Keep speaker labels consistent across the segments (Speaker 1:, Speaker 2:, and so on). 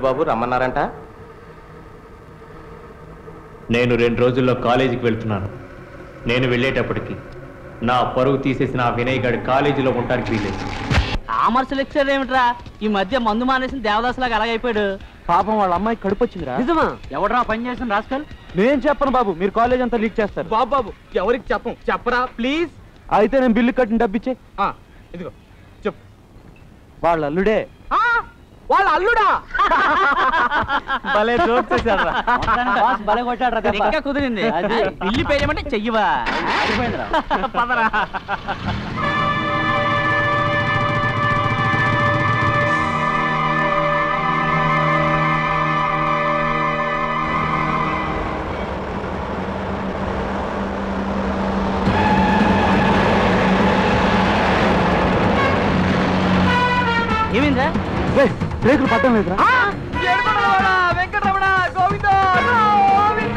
Speaker 1: బాబు రమ్మన్నారంట
Speaker 2: నేను రెండు రోజుల్లో కాలేజీకి వెళ్తున్నాను నేను వెళ్ళేటప్పటికి నా పరువు తీసేసిన ఆ వినయ్ గారి కాలేజీలో ఉండడానికి వీలేదు
Speaker 3: కామర్స్ లెక్చర్ ఏమిట్రా ఈ మధ్య మందు మానేసిన దేవదాసులాగా అలాగైపోయాడు
Speaker 4: పాపం వాళ్ళ అమ్మాయి కడుపు వచ్చిందిరా
Speaker 3: నిజమా ఎవడరా పని చేసిన రాస్కల్
Speaker 4: నేను చెప్పను బాబు మీరు కాలేజ్ అంతా లీక్ చేస్తారు
Speaker 5: బాబు బాబు ఎవరికి చెప్పం చెప్పరా ప్లీజ్
Speaker 4: అయితే నేను బిల్లు కట్టిన డబ్బిచ్చే
Speaker 5: ఇదిగో చెప్పు
Speaker 4: వాళ్ళ అల్లుడే
Speaker 5: వాళ్ళ అల్లుడా
Speaker 4: భలే జోక్ చేశాడ్రా. బాస్ భలే కొట్టాడ్రా దెబ్బ.
Speaker 3: ఇంకా కుదిరింది
Speaker 4: అది.
Speaker 3: బిల్లు పే చేయమంటే చెయ్యవా
Speaker 4: అయిపోయిందిరా.
Speaker 3: పదరా ఏమైందా
Speaker 4: ఏయ్, బ్రేకులు పట్టం లేదురా
Speaker 5: వెంకటరమణ గోవింద గోవింద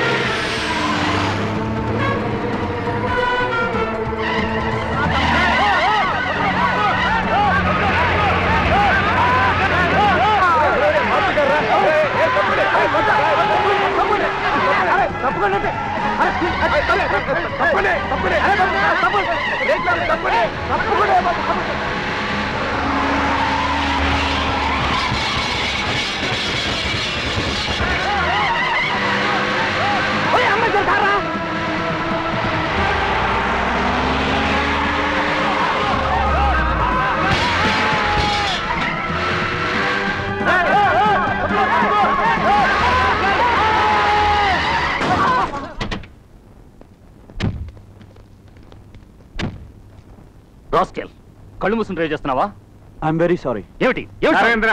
Speaker 2: రాస్కెల్ కళ్ళు మూసుని డ్రైవ్ చేస్తున్నావా
Speaker 4: ఐఎమ్ వెరీ సారీ
Speaker 2: ఏమిటి ఏమిటి
Speaker 6: నరేంద్ర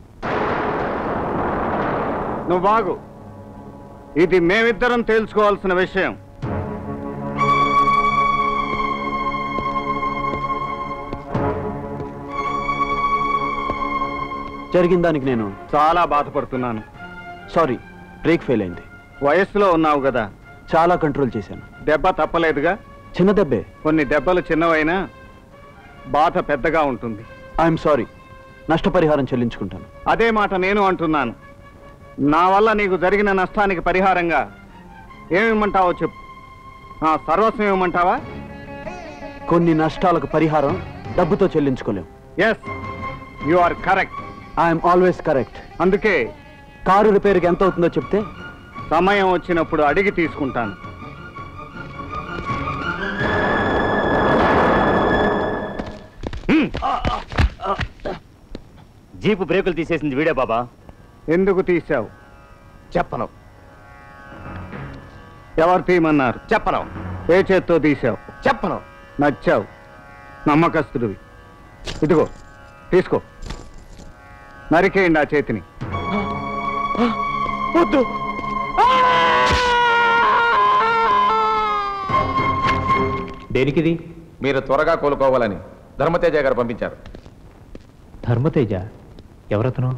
Speaker 6: నువ్వు బాగు ఇది మేమిద్దరం తేల్చుకోవాల్సిన విషయం
Speaker 4: జరిగిన దానికి నేను
Speaker 6: చాలా బాధపడుతున్నాను
Speaker 4: సారీ బ్రేక్ ఫెయిల్ అయింది
Speaker 6: వయస్సులో ఉన్నావు కదా
Speaker 4: చాలా కంట్రోల్ చేశాను
Speaker 6: దెబ్బ తప్పలేదుగా
Speaker 4: చిన్న దెబ్బే
Speaker 6: కొన్ని దెబ్బలు చిన్నవైనా బాధ పెద్దగా ఉంటుంది
Speaker 4: ఐఎమ్ సారీ నష్టపరిహారం చెల్లించుకుంటాను
Speaker 6: అదే మాట నేను అంటున్నాను నా వల్ల నీకు జరిగిన నష్టానికి పరిహారంగా ఏమిమ్మంటావో చెప్పు ఆ, సర్వస్వం ఇవ్వమంటావా
Speaker 4: కొన్ని నష్టాలకు పరిహారం డబ్బుతో చెల్లించుకోలేం
Speaker 6: yes you are correct
Speaker 4: I'm always correct
Speaker 6: అందుకే
Speaker 4: కారు రిపేర్కి ఎంత అవుతుందో చెప్తే
Speaker 6: సమయం వచ్చినప్పుడు అడిగి తీసుకుంటాను
Speaker 2: జీపు బ్రేకులు తీసేసింది వీడే బాబా
Speaker 6: ఎందుకు తీశావు
Speaker 1: చెప్పను
Speaker 6: ఎవరు తీయమన్నారు
Speaker 1: చెప్పను
Speaker 6: ఏ చేత్తో తీశావు
Speaker 1: చెప్పను
Speaker 6: నచ్చావు నమ్మకస్తుడివి ఇదిగో తీసుకో నరికేయండి ఆ చేతిని
Speaker 4: వద్దు
Speaker 2: దేనికిది
Speaker 1: మీరు త్వరగా కోలుకోవాలని ధర్మతేజ గారు పంపించారు
Speaker 2: ధర్మతేజ ఎవరతను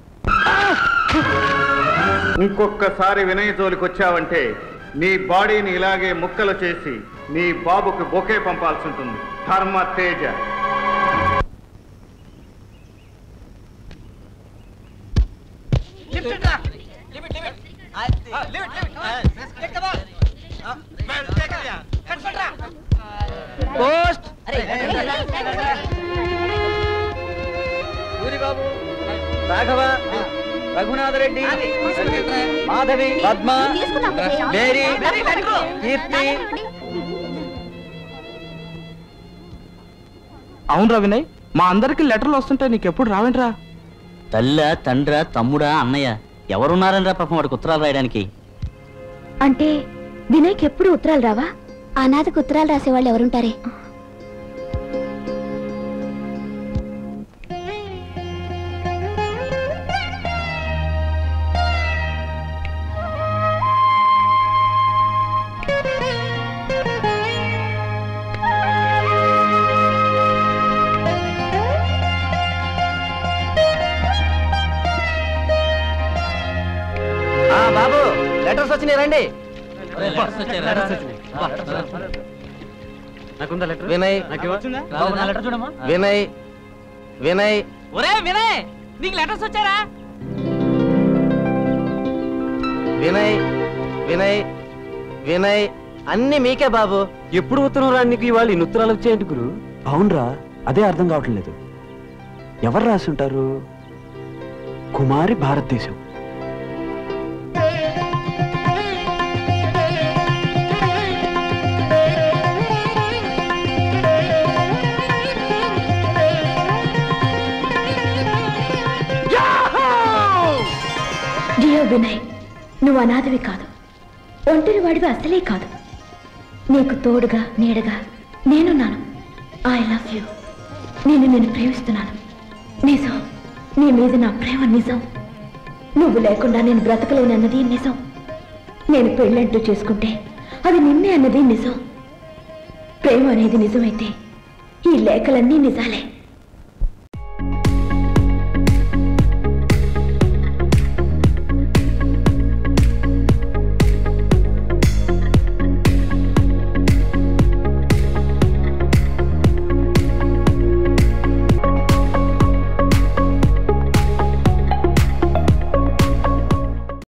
Speaker 6: ఇంకొక్కసారి వినయ జోలికి వచ్చావంటే నీ బాడీని ఇలాగే ముక్కలు చేసి నీ బాబుకి బొకే పంపాల్సి ఉంటుంది ధర్మ తేజ
Speaker 3: పోస్ట్
Speaker 5: సూరిబాబు రాఘవ రఘునాథ రెడ్డి మాధవి పద్మ మేరీ కీర్తి అవునరా వినయ్ మా అందరికి లెటర్లు వస్తుంటాయి నీకు ఎప్పుడు రావేంట్రా
Speaker 3: తల్ల తండ్ర తమ్ముడా అన్నయ్య ఎవరున్నారని రా పాపం వాడికి ఉత్తరాలు రాయడానికి
Speaker 7: అంటే వినయ్కి ఎప్పుడు ఉత్తరాలు రావా అనాథకు ఉత్తరాలు రాసేవాళ్ళు ఎవరుంటారే
Speaker 5: బాబు లెటర్స్ వచ్చినాయి రండి వినయ్
Speaker 3: లెటర్ చూడమ్మా
Speaker 5: వినయ్ వినయ్
Speaker 3: ఒరే వినయ్ నీకు లెటర్స్ వచ్చారా
Speaker 8: వినయ్ వినయ్ వినయ్ అన్ని మీకే బాబు
Speaker 4: ఎప్పుడు ఉత్తరం రాని నీకు ఇవాళ ఈ ఉత్తరాలు వచ్చాయంటి గురు అవునరా అదే అర్థం కావట్లేదు ఎవరు రాసి ఉంటారు కుమారి భారతదేశం
Speaker 7: డియర్ వినయ్ నువ్వు అనాథవి కాదు ఒంటరి వాడివి అసలే కాదు నీకు తోడుగా నీడగా నేనున్నాను ఐ లవ్ యూ నేను నిన్ను ప్రేమిస్తున్నాను నిజం నీ మీద నా ప్రేమ నిజం నువ్వు లేకుండా నేను బ్రతకలేనన్నది నిజం నేను పెళ్ళంటూ చేసుకుంటే అది నిన్నే అన్నది నిజం ప్రేమ అనేది నిజమైతే ఈ లేఖలన్నీ నిజాలే